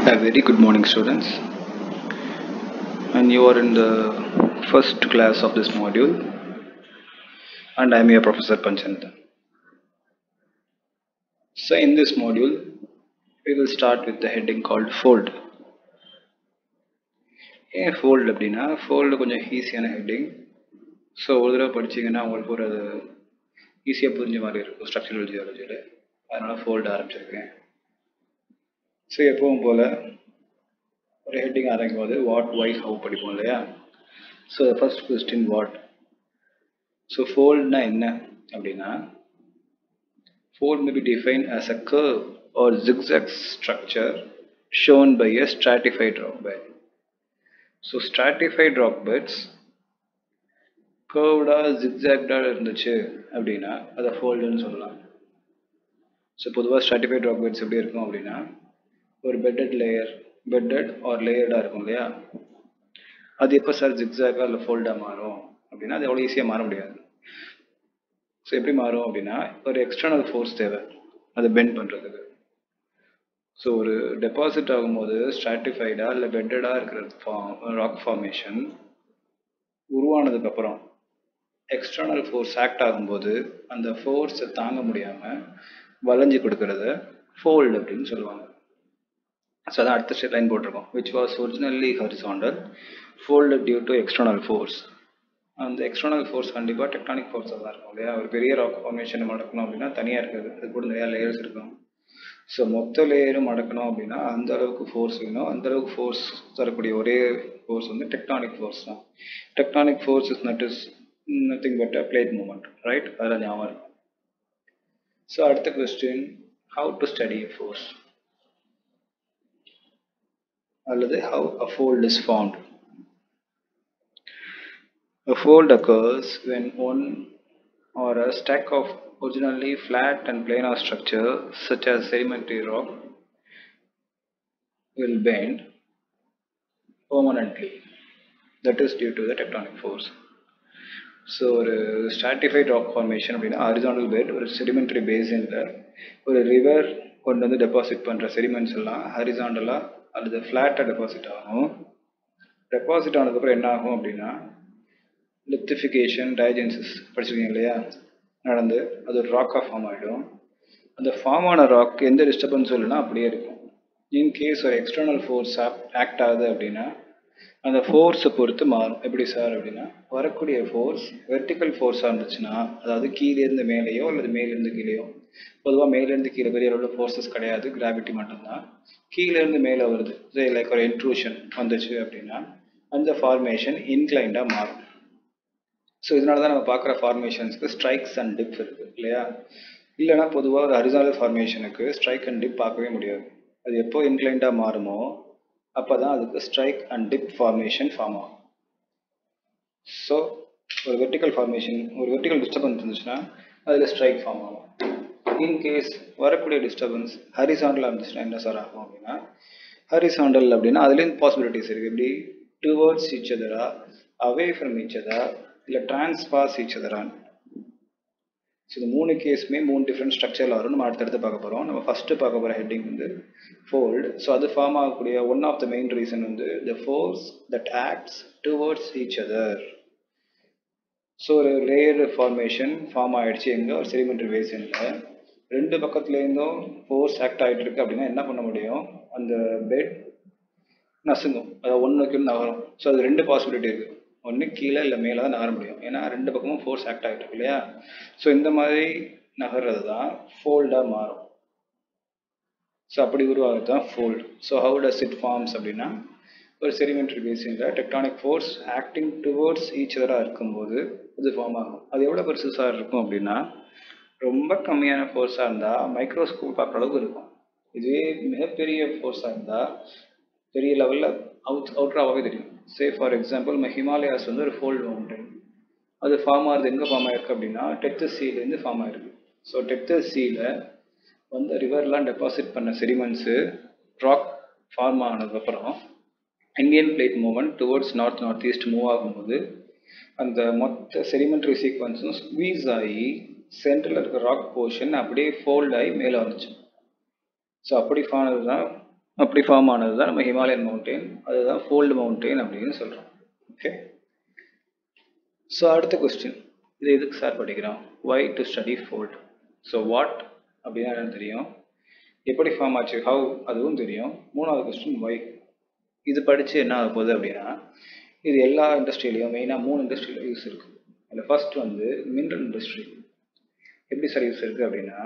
A very good morning, students. And you are in the first class of this module, and I am your Professor Panchanathan. So, in this module, we will start with the heading called Fold. ஏன் fold அப்படின்னா fold கொஞ்சம் ஈஸியான heading so ஒரு தடவை படிச்சீங்கன்னா உங்களுக்கு ஒரு அது ஈஸியாக புரிஞ்ச மாதிரி இருக்கும் ஸ்ட்ரக்சரல் ஜியாலஜியில் அதனால் ஃபோல்டு ஆரம்பிச்சிருக்கேன் ஸோ எப்பவும் போல் ஒரு ஹெட்டிங் ஆரம்பிக்கும் போது வாட் ஒய் ஹவு படிப்போம் இல்லையா so first question what so ஃபோல்ட்னா என்ன அப்படின்னா fold may be defined as a curve or zigzag structure shown by a stratified rock bed. So stratified rock beds curved-ஆ zigzagged-ஆ இருந்துச்சு அப்படின்னா அதை ஃபோல்டுன்னு சொல்லலாம் ஸோ பொதுவாக stratified rock beds எப்படி இருக்கும் அப்படின்னா ஒரு bedded லேயர் bedded ஆர் லேயர்டாக இருக்கும் இல்லையா அது எப்போ சார் ஜிக்ஸாகா இல்லை ஃபோல்டாக மாறும் அப்படின்னா அது எவ்வளோ ஈஸியாக மாற முடியாது ஸோ எப்படி மாறும் அப்படின்னா ஒரு எக்ஸ்டர்னல் ஃபோர்ஸ் தேவை அதை பெண்ட் பண்ணுறதுக்கு ஸோ ஒரு டெபாசிட் ஆகும்போது ஸ்ட்ராட்டிஃபைடாக இல்லை பெட்டடாக இருக்கிற ஃபார்ம் ராக் ஃபார்மேஷன் உருவானதுக்கப்புறம் எக்ஸ்டர்னல் ஃபோர்ஸ் ஆக்ட் ஆகும்போது அந்த ஃபோர்ஸை தாங்க முடியாமல் வளைஞ்சு கொடுக்கறத ஃபோல்டு அப்படின்னு சொல்லுவாங்க ஸோ அதான் அடுத்த ஸ்டெட் லைன் போட்டிருக்கோம் which was originally horizontal fold due to external force அந்த எக்ஸ்டர்னல் ஃபோர்ஸ் கண்டிப்பாக டெக்டானிக் ஃபோர்ஸாக தான் இருக்கும் இல்லையா ஒரு பெரிய ராக் ஃபார்மேஷன் மடக்கணும் அப்படின்னா தனியாக இருக்குது அது கூட நிறையா லேயர்ஸ் இருக்கும் ஸோ மொத்த லேயரும் மடக்கணும் அப்படின்னா அந்த அளவுக்கு ஃபோர்ஸ் வேணும் அந்த அளவுக்கு ஃபோர்ஸ் தரக்கூடிய ஒரே ஃபோர்ஸ் வந்து டெக்டானிக் ஃபோர்ஸ் தான் tectonic force is not is nothing but a plate movement right அதில் ஞாபகம் இருக்கும் ஸோ அடுத்த question how to study force அல்லது how a fold is found A fold occurs when one or a stack of originally flat and planar structure such as sedimentary rock will bend permanently. That is due to the tectonic force. So ஒரு stratified rock formation அப்படின்னா horizontal bed ஒரு sedimentary பேசினில் ஒரு river கொண்டு வந்து deposit பண்ணுற sediments எல்லாம் ஹரிசாண்டலாக அல்லது ஃப்ளாட்டாக டெபாசிட் ஆகும் டெபாசிட் ஆனதுக்கப்புறம் என்ன ஆகும் அப்படின்னா லிப்டிஃபிகேஷன் டயஜென்சிஸ் படிச்சிருக்கீங்க இல்லையா நடந்து அது ஒரு ராக்காக ஃபார்ம் ஆகிடும் அந்த ஃபார்ம் ஆன ராக் எந்த டிஸ்டர்பன்ஸும் இல்லைன்னா அப்படியே இருக்கும் இன் கேஸ் ஒரு எக்ஸ்டர்னல் ஃபோர்ஸ் ஆக்ட் ஆகுது அப்படின்னா அந்த ஃபோர்ஸை பொறுத்து மாறும் எப்படி சார் அப்படின்னா வரக்கூடிய ஃபோர்ஸ் வெர்டிக்கல் ஃபோர்ஸாக இருந்துச்சுன்னா அதாவது கீழேருந்து மேலேயோ அல்லது மேலேருந்து கீழேயோ பொதுவாக மேலேருந்து கீழே பெரிய அளவில் ஃபோர்ஸஸ் கிடையாது கிராவிட்டி மட்டும்தான் கீழேருந்து மேலே வருது லைக் ஒரு இன்ட்ரூஷன் வந்துச்சு அப்படின்னா அந்த ஃபார்மேஷன் இன்க்ளைண்டாக மாறும் ஸோ இதனால தான் நம்ம பார்க்குற ஃபார்மேஷன்ஸ்க்கு ஸ்ட்ரைக்ஸ் அண்ட் டிப் இருக்குது இல்லையா இல்லைனா பொதுவாக ஒரு ஹரிசானல் ஃபார்மேஷனுக்கு ஸ்ட்ரைக் அண்ட் டிப் பார்க்கவே முடியாது அது எப்போ இன்க்ளைண்டாக மாறுமோ அப்போ தான் அதுக்கு strike and dip formation form ஆகும் ஸோ ஒரு வெர்டிக்கல் ஃபார்மேஷன் ஒரு வெர்டிக்கல் டிஸ்டர்பன்ஸ் இருந்துச்சுன்னா அதில் ஸ்ட்ரைக் ஃபார்ம் ஆகும் இன்கேஸ் வரக்கூடிய டிஸ்டர்பன்ஸ் ஹரிசாண்டலாக இருந்துச்சுன்னா என்ன சார் ஆகும் அப்படின்னா ஹரிசாண்டல் அப்படின்னா அதுலேயும் பாசிபிலிட்டிஸ் இருக்குது எப்படி டுவர்ட்ஸ் ஈச் அதரா அவே ஃப்ரம் ஈச் அதா இல்லை டிரான்ஸ்பாஸ் ஈச் அதரான் ஸோ இந்த மூணு கேஸுமே மூணு டிஃப்ரெண்ட் ஸ்ட்ரக்சரில் வரும் நம்ம அடுத்தடுத்து பார்க்க போகிறோம் நம்ம ஃபஸ்ட்டு பார்க்க போகிற ஹெட்டிங் வந்து ஃபோல்டு ஸோ அது ஃபார்ம் ஆகக்கூடிய one of the main reason வந்து the force that acts towards each other so ஒரு லேயர் ஃபார்மேஷன் ஃபார்ம் ஆகிடுச்சு எங்கே ஒரு செடிமெண்ட்ரி பேசினில் ரெண்டு பக்கத்துலேருந்தும் ஃபோர்ஸ் ஆக்ட் ஆகிட்டு இருக்கு அப்படின்னா என்ன பண்ண முடியும் அந்த பெட் நசுங்கும் அதாவது ஒன்றுக்கு நகரும் ஸோ அது ரெண்டு பாசிபிலிட்டி இருக்குது ஒன்று கீழே இல்லை மேலே தான் நகர முடியும் ஏன்னா ரெண்டு பக்கமும் ஃபோர்ஸ் ஆக்ட் ஆகிட்டு இருக்கு இல்லையா ஸோ இந்த மாதிரி நகர்றது தான் ஃபோல்டாக மாறும் ஸோ அப்படி உருவாகிறது தான் fold so how does it forms அப்படின்னா ஒரு செடிமெண்ட்ரி பேசினில் tectonic force acting towards each அதராக இருக்கும்போது அது ஃபார்ம் ஆகும் அது எவ்வளோ பெருசு சார் இருக்கும் அப்படின்னா ரொம்ப கம்மியான ஃபோர்ஸாக இருந்தால் மைக்ரோஸ்கோப் பார்க்குற அளவுக்கு இருக்கும் இதுவே மிகப்பெரிய ஃபோர்ஸாக இருந்தால் பெரிய லெவலில் அவுட் அவுட்ராகவே தெரியும் சே ஃபார் எக்ஸாம்பிள் நம்ம ஹிமாலயாஸ் வந்து ஒரு ஃபோல்டு மவுண்டன் அது ஃபார்ம் ஆகுது எங்கே ஃபார்ம் ஆயிருக்கு அப்படின்னா டெக்தஸ் சீலேருந்து ஃபார்ம் ஆயிருக்கு ஸோ டெக்தஸ் சீல வந்து ரிவர்லாம் டெபாசிட் பண்ண செடிமெண்ட்ஸு ராக் ஃபார்ம் ஆனதுக்கப்புறம் Indian plate movement towards north north east move ஆகும்போது அந்த மொத்த செடிமெண்ட்ரி சீக்வன்ஸும் ஸ்குவீஸ் ஆகி சென்டரில் இருக்க ராக் போர்ஷன் அப்படியே ஃபோல்ட் ஆகி மேலே வந்துச்சு ஸோ அப்படி ஃபார்ம் தான் அப்படி ஃபார்ம் ஆனது தான் நம்ம ஹிமாலயன் மவுண்டெயின் அதுதான் ஃபோல்டு மவுண்டெயின் அப்படின்னு சொல்கிறோம் ஓகே ஸோ அடுத்த கொஸ்டின் இது எதுக்கு சார் படிக்கிறோம் why to study fold so what அப்படின்னா என்னன்னு தெரியும் எப்படி ஃபார்ம் ஆச்சு ஹவு அதுவும் தெரியும் மூணாவது கொஸ்டின் ஒய் இது படித்து என்ன ஆக போகுது அப்படின்னா இது எல்லா இண்டஸ்ட்ரியிலையும் மெயினாக மூணு இண்டஸ்ட்ரியில் யூஸ் இருக்குது அதில் ஃபர்ஸ்ட் வந்து மினரல் இண்டஸ்ட்ரி எப்படி சார் யூஸ் இருக்குது அப்படின்னா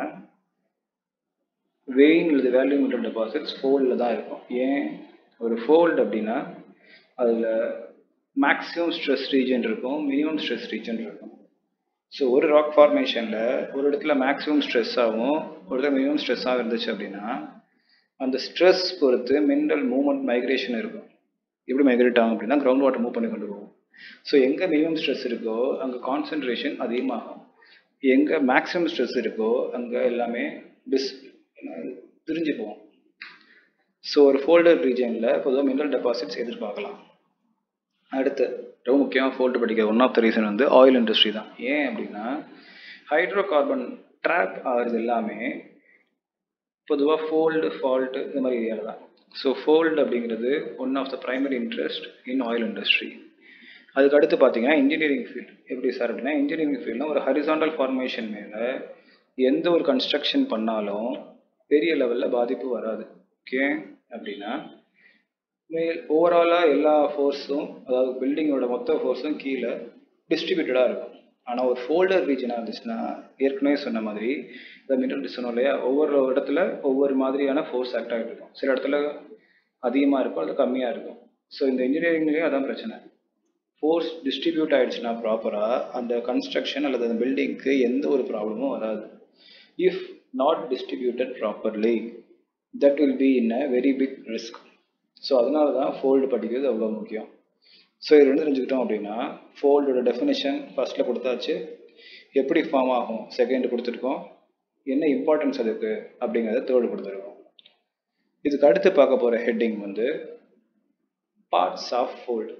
வெயின் அல்லது வேல்யூ மினரல் டெபாசிட்ஸ் ஃபோல்டில் தான் இருக்கும் ஏன் ஒரு ஃபோல்டு அப்படின்னா அதில் மேக்ஸிமம் ஸ்ட்ரெஸ் ரீஜன் இருக்கும் மினிமம் ஸ்ட்ரெஸ் ரீஜன் இருக்கும் ஸோ ஒரு ராக் ஃபார்மேஷனில் ஒரு இடத்துல மேக்ஸிமம் ஸ்ட்ரெஸ் ஆகும் ஒரு இடத்துல மினிமம் ஸ்ட்ரெஸ்ஸாக இருந்துச்சு அப்படின்னா அந்த ஸ்ட்ரெஸ் பொறுத்து மினரல் மூவ்மெண்ட் மைக்ரேஷன் இருக்கும் எப்படி மைக்ரேட் ஆகும் அப்படின்னா கிரவுண்ட் வாட்டர் மூவ் பண்ணி கொண்டு போகும் ஸோ எங்கே மினிமம் ஸ்ட்ரெஸ் இருக்கோ அங்கே கான்சன்ட்ரேஷன் அதிகமாகும் எங்கே மேக்ஸிமம் ஸ்ட்ரெஸ் இருக்கோ அங்கே எல்லாமே டிஸ் பிரிஞ்சு போகும் ஸோ ஒரு ஃபோல்டர் ரீஜனில் பொதுவாக மினரல் டெபாசிட்ஸ் எதிர்பார்க்கலாம் அடுத்து ரொம்ப முக்கியமாக ஃபோல்டு படிக்க ஒன் ஆஃப் த ரீசன் வந்து ஆயில் இண்டஸ்ட்ரி தான் ஏன் அப்படின்னா ஹைட்ரோ கார்பன் ட்ராப் ஆகிறது எல்லாமே பொதுவாக ஃபோல்டு ஃபால்ட்டு இந்த மாதிரி ஏரியாவில் தான் ஸோ ஃபோல்டு அப்படிங்கிறது one of the primary interest in oil industry அதுக்கு அடுத்து பார்த்தீங்கன்னா இன்ஜினியரிங் ஃபீல்டு எப்படி சார் அப்படின்னா இன்ஜினியரிங் ஃபீல்டில் ஒரு ஹரிசாண்டல் ஃபார்மேஷன் மேலே எந்த ஒரு கன்ஸ்ட்ரக்ஷன் பண்ணாலும் பெரிய லெவலில் பாதிப்பு வராது ஓகே அப்படின்னா மேல் ஓவராலாக எல்லா ஃபோர்ஸும் அதாவது பில்டிங்கோட மொத்த ஃபோர்ஸும் கீழே டிஸ்ட்ரிபியூட்டடாக இருக்கும் ஆனால் ஒரு ஃபோல்டர் ரீஜனாக இருந்துச்சுன்னா ஏற்கனவே சொன்ன மாதிரி இந்த மினரல் சொன்னோம் இல்லையா ஒவ்வொரு இடத்துல ஒவ்வொரு மாதிரியான ஃபோர்ஸ் ஆக்ட் ஆகிட்டு இருக்கும் சில இடத்துல அதிகமாக இருக்கும் அது கம்மியாக இருக்கும் ஸோ இந்த இன்ஜினியரிங்லேயும் அதான் பிரச்சனை ஃபோர்ஸ் டிஸ்ட்ரிபியூட் ஆயிடுச்சுன்னா ப்ராப்பராக அந்த கன்ஸ்ட்ரக்ஷன் அல்லது அந்த பில்டிங்க்கு எந்த ஒரு ப்ராப்ளமும் வராது if not distributed properly that will be in a very big risk so அதனால தான் ஃபோல்டு படிக்கிறது அவ்வளோ முக்கியம் ஸோ இது ரெண்டு தெரிஞ்சுக்கிட்டோம் அப்படின்னா ஃபோல்டோட டெஃபினேஷன் ஃபர்ஸ்ட்டில் கொடுத்தாச்சு எப்படி ஃபார்ம் ஆகும் செகண்ட் கொடுத்துருக்கோம் என்ன இம்பார்ட்டன்ஸ் அதுக்கு அப்படிங்கிறத தேர்டு கொடுத்துருக்கோம் இதுக்கு அடுத்து பார்க்க போகிற ஹெட்டிங் வந்து பார்ட்ஸ் ஆஃப் ஃபோல்டு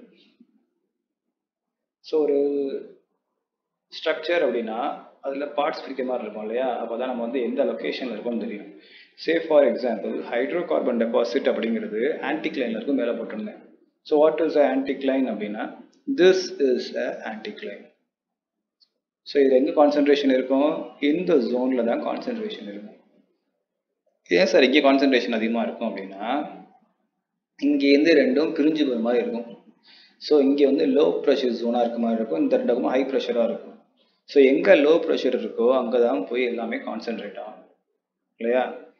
ஸோ ஒரு ஸ்ட்ரக்சர் அப்படின்னா அதில் பார்ட்ஸ் பிரிக்க மாதிரி இருக்கும் இல்லையா அப்போ தான் நம்ம வந்து எந்த லொக்கேஷனில் இருக்கோம்னு தெரியும் say for example hydrocarbon deposit அப்படிங்கிறது ஆன்டிக்ளைனில் இருக்கும் மேலே போட்டிருந்தேன் so what is a anticline அப்படின்னா this is a anticline so இதில் எங்கே கான்சன்ட்ரேஷன் இருக்கும் இந்த ஜோனில் தான் கான்சன்ட்ரேஷன் இருக்கும் ஏன் சார் இங்கே கான்சன்ட்ரேஷன் அதிகமாக இருக்கும் அப்படின்னா இங்கேருந்து ரெண்டும் பிரிஞ்சு போகிற மாதிரி இருக்கும் ஸோ இங்கே வந்து லோ ப்ரெஷர் ஜோனாக இருக்க மாதிரி இருக்கும் இந்த ரெண்டு ஹை ப்ரெஷராக இருக்கும் ஸோ எங்கே லோ ப்ரெஷர் இருக்கோ அங்கே தான் போய் எல்லாமே கான்சென்ட்ரேட் ஆகும் இல்லையா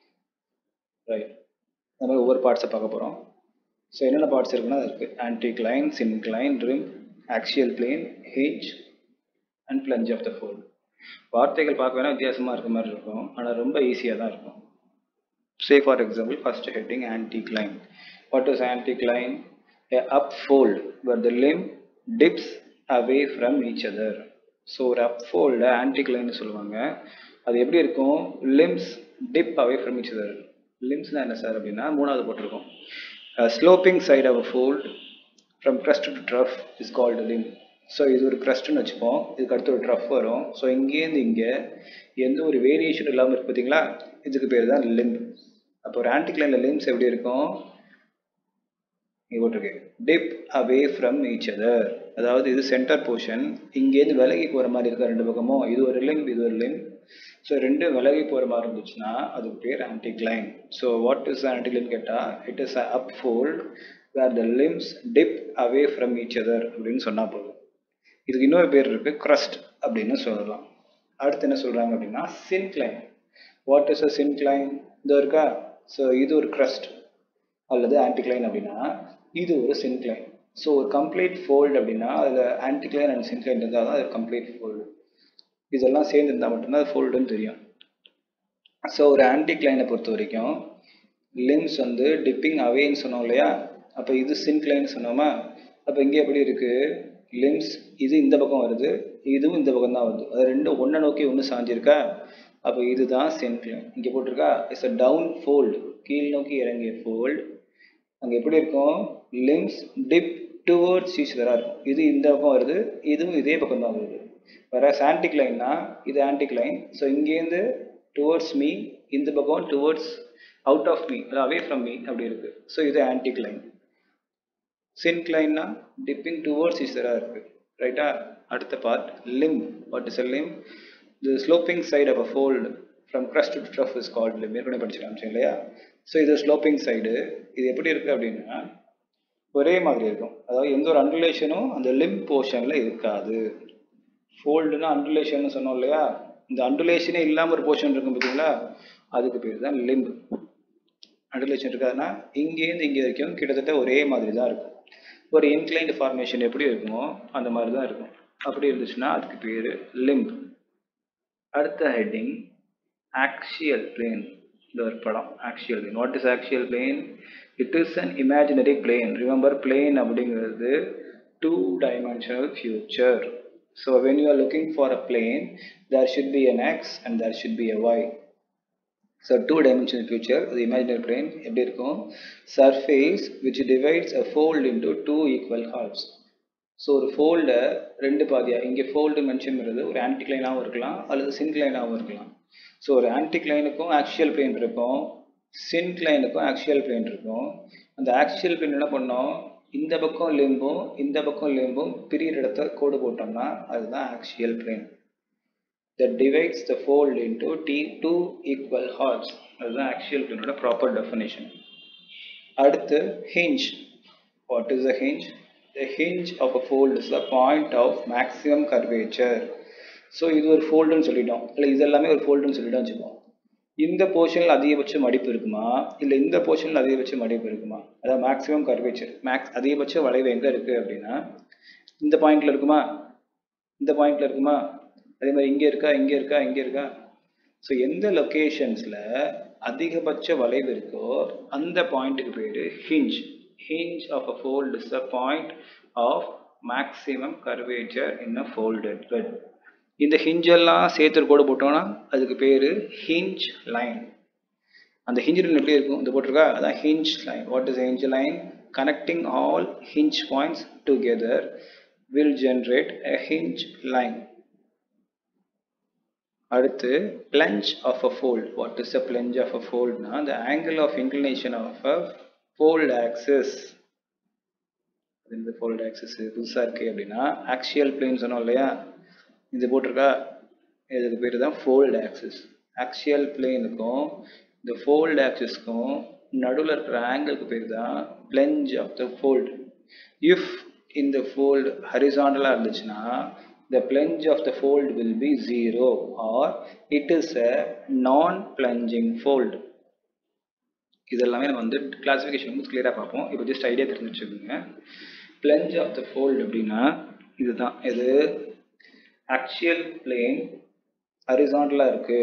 ரைட் அந்த மாதிரி ஒவ்வொரு பார்ட்ஸை பார்க்க போகிறோம் ஸோ என்னென்ன பார்ட்ஸ் இருக்குன்னா அது இருக்குது anticline syncline limb axial plane hinge and plunge of the fold வார்த்தைகள் பார்க்க வேணால் வித்தியாசமாக இருக்க மாதிரி இருக்கும் ஆனால் ரொம்ப ஈஸியாக தான் இருக்கும் say for example first heading anticline what is anticline a upfold where the limb dips away from each other so ஒரு அப்ஃபோல்டு ஆன்டிக்ளைன்னு சொல்லுவாங்க அது எப்படி இருக்கும் limbs dip away from each other லிம்ஸ்னா என்ன சார் அப்படின்னா மூணாவது போட்டிருக்கோம் sloping side of fold from crust to trough is called limb so இது ஒரு க்ரஸ்ட்னு வச்சுப்போம் இதுக்கு அடுத்து ஒரு ட்ரஃப் வரும் ஸோ இங்கேருந்து இங்கே எந்த ஒரு வேரியேஷன் இல்லாமல் இருக்கு பார்த்தீங்களா இதுக்கு பேர் தான் லிம்ப் அப்போ ஒரு ஆன்டிக்ளைனில் லிம்ஸ் எப்படி இருக்கும் இங்கே போட்டிருக்கு dip away from each other அதாவது இது சென்டர் போர்ஷன் இங்கேருந்து விலகி போகிற மாதிரி இருக்கா ரெண்டு பக்கமும் இது ஒரு லிம்ப் இது ஒரு லிம்ப் ஸோ ரெண்டு விலகி போகிற மாதிரி இருந்துச்சுன்னா அதுக்கு பேர் anticline so what is anticline கேட்டால் it is a up fold where the limbs dip away from each other அப்படின்னு சொன்னால் போதும் இதுக்கு இன்னொரு பேர் இருக்குது க்ரஸ்ட் அப்படின்னு சொல்லலாம் அடுத்து என்ன சொல்கிறாங்க அப்படின்னா சின்க்ளைன் வாட் இஸ் அ சின்க்ளைன் இதோ இருக்கா ஸோ இது ஒரு க்ரஸ்ட் அல்லது ஆன்டிக்ளைன் அப்படின்னா இது ஒரு சின்க்ளைன் ஸோ ஒரு கம்ப்ளீட் ஃபோல்டு அப்படின்னா அதில் ஆன்டிக்ளைன் அண்ட் சின்க்ளைன் இருந்தால் தான் அது கம்ப்ளீட் ஃபோல்டு இதெல்லாம் சேர்ந்து இருந்தால் மட்டும்தான் அது ஃபோல்டுன்னு தெரியும் ஸோ ஒரு ஆன்டிக்ளைனை பொறுத்த வரைக்கும் லிம்ஸ் வந்து டிப்பிங் அவேன்னு சொன்னோம் இல்லையா அப்போ இது சின்க்ளைன் சொன்னோமா அப்போ இங்கே எப்படி இருக்குது லிம்ஸ் இது இந்த பக்கம் வருது இதுவும் இந்த பக்கம் தான் வருது அது ரெண்டும் ஒன்றை நோக்கி ஒன்று சாஞ்சிருக்கா அப்போ இதுதான் சின்க்ளைன் இங்கே போட்டிருக்கா இட்ஸ் அ டவுன் ஃபோல்டு கீழ் நோக்கி இறங்கிய ஃபோல்டு அங்கே எப்படி இருக்கும் லிம்ஸ் டிப் டுவர்ட்ஸ் ஈஸ்வராக இருக்கும் இது இந்த பக்கம் வருது இதுவும் இதே பக்கம் தான் வருது வேற ஆன்டிக் லைன்னா இது ஆன்டிக் லைன் ஸோ இங்கேருந்து டுவர்ட்ஸ் மீ இந்த பக்கம் டுவர்ட்ஸ் அவுட் ஆஃப் மீ அதாவது அவே ஃப்ரம் மீ அப்படி இருக்கு ஸோ இது ஆன்டிக்ளைன் சின்க்ளைன்னா டிப்பிங் டுவோர்ட்ஸ் ஈஸ்வராக இருக்கு ரைட்டா அடுத்த part limb what is a limb the sloping side of a fold from crust to trough is called limb ஏற்கனவே படிச்சிருக்காங்க இல்லையா ஸோ இது ஸ்லோப்பிங் சைடு இது எப்படி இருக்கு அப்படின்னா ஒரே மாதிரி இருக்கும் அதாவது எந்த ஒரு அன்ரிலேஷனும் அந்த லிம் போர்ஷனில் இருக்காது ஃபோல்டுனா அன்ரிலேஷன் சொன்னோம் இல்லையா இந்த அன்ரிலேஷனே இல்லாமல் ஒரு போர்ஷன் இருக்கும் பார்த்தீங்களா அதுக்கு பேர் தான் லிம்ப் அன்ரிலேஷன் இருக்காதுன்னா இங்கேருந்து இங்கே வரைக்கும் கிட்டத்தட்ட ஒரே மாதிரி தான் இருக்கும் ஒரு இன்க்ளைன்டு ஃபார்மேஷன் எப்படி இருக்குமோ அந்த மாதிரி தான் இருக்கும் அப்படி இருந்துச்சுன்னா அதுக்கு பேர் லிம்ப் அடுத்த ஹெட்டிங் ஆக்சியல் பிளேன் இந்த ஒரு படம் axial plane what is axial plane it is an imaginary plane remember plane அப்படிங்கிறது two dimensional feature so when you are looking for a plane there should be an X and there should be a Y so two dimensional feature அது imaginary plane எப்படி இருக்கும் surface which divides a fold into two equal halves so ஒரு ஃபோல்டை ரெண்டு பாதியாக இங்கே fold mention பண்ணுறது ஒரு ஆன்டிக்ளைனாகவும் இருக்கலாம் அல்லது சின்க்ளைனாகவும் இருக்கலாம் ஸோ ஒரு ஆன்டிக்ளைனுக்கும் ஆக்சியல் பிளேன் இருக்கும் சின்க்ளைனுக்கும் ஆக்சியல் பிளேன் இருக்கும் அந்த ஆக்சியல் பிளேன் என்ன பண்ணோம் இந்த பக்கம் லிம்பும் இந்த பக்கம் லிம்பும் பிரியிற இடத்த கோடு போட்டோம்னா அதுதான் axial plane that divides the fold into t two equal halves அதுதான் ஆக்சியல் பிளேனோட ப்ராப்பர் டெஃபினேஷன் அடுத்து hinge what is a hinge the hinge of a fold is the point of maximum curvature so இது ஒரு ஃபோல்டுன்னு சொல்லிட்டோம் இல்லை இது எல்லாமே ஒரு ஃபோல்டுன்னு சொல்லிட்டோம் வச்சுப்போம் இந்த போர்ஷனில் அதிகபட்ச மடிப்பு இருக்குமா இல்லை இந்த போர்ஷனில் அதிகபட்ச மடிப்பு இருக்குமா அதாவது மேக்ஸிமம் கர்வேச்சர் மேக்ஸ் அதிகபட்ச வளைவு எங்கே இருக்குது அப்படின்னா இந்த பாயிண்ட்ல இருக்குமா இந்த பாயிண்ட்ல இருக்குமா அதே மாதிரி இங்கே இருக்கா இங்கே இருக்கா இங்கே இருக்கா ஸோ எந்த லொக்கேஷன்ஸில் அதிகபட்ச வளைவு இருக்கோ அந்த பாயிண்ட்டுக்கு பேர் hinge hinge of a fold is the point of maximum curvature in a folded bed இந்த ஹிஞ்ச் எல்லாம் சேர்த்து ஒரு கோடு போட்டோம்னா அதுக்கு பேர் ஹிஞ்ச் லைன் அந்த ஹிஞ்ச் லைன் எப்படி இருக்கும் இந்த போட்டிருக்கா அதான் hinge line what is hinge line connecting all hinge points together will generate a hinge line அடுத்து plunge of a fold what is a plunge of a fold na the angle of inclination of a fold axis இந்த fold axis புதுசா இருக்கு அப்படின்னா axial plane சொன்னோம் இல்லையா இது போட்டிருக்கா இதுக்கு பேர் தான் fold axis axial planeக்கும் இந்த fold axisக்கும் நடுவில் இருக்கிற ஆங்கிளுக்கு பேர் தான் plunge of the fold if இந்த fold horizontal இருந்துச்சுன்னா the plunge of the fold will be zero or it is a non-plunging fold இதெல்லாமே நம்ம வந்து கிளாசிஃபிகேஷன் வந்து கிளியராக பார்ப்போம் இப்போ ஜஸ்ட் ஐடியா தெரிஞ்சு வச்சுக்கோங்க பிளஞ்ச் ஆஃப் த ஃபோல்ட் அப்படின்னா இதுதான் இது ஆக்சியல் பிளேன் ஹரிசாண்டலாக இருக்கு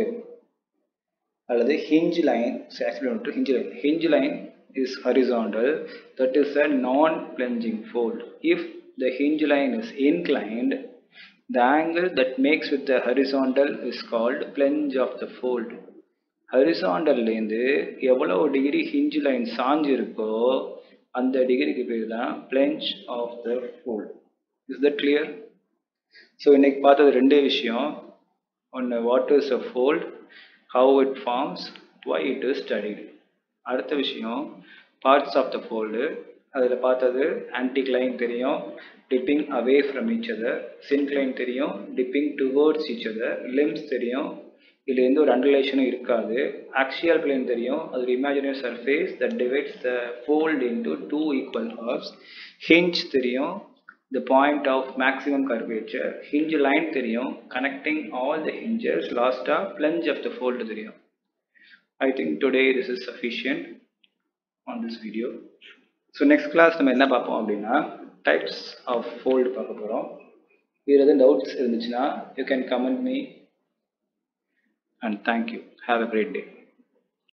அல்லது hinge line actually hinge line hinge line is horizontal that is a non-plunging fold if the hinge line is inclined the angle that makes with the horizontal is called plunge of the fold ஹரிசாண்டல்லேருந்து எவ்வளோ degree hinge line சாஞ்சு இருக்கோ அந்த டிகிரிக்கு பேர் தான் plunge of the fold is that clear so இன்னைக்கு பார்த்தது ரெண்டே விஷயம் ஒன்று what is a fold how it forms why it is studied அடுத்த விஷயம் பார்ட்ஸ் ஆஃப் த ஃபோல்டு அதில் பார்த்தது ஆன்டிக்ளைன் தெரியும் dipping away from each other syncline தெரியும் dipping towards each other limbs தெரியும் இதில் எந்த ஒரு அண்டர்லேஷனும் இருக்காது ஆக்சியல் பிளேன் தெரியும் அது ஒரு imaginary surface that divides the fold into two equal halves hinge தெரியும் the point of maximum curvature hinge line தெரியும் connecting all the hinges last ah plunge of the fold தெரியும் I think today this is sufficient on this video so next class நம்ம என்ன பார்ப்போம் அப்படின்னா types of fold பார்க்க போகிறோம் வேறு எதுவும் டவுட்ஸ் இருந்துச்சுன்னா you can comment me and thank you have a great day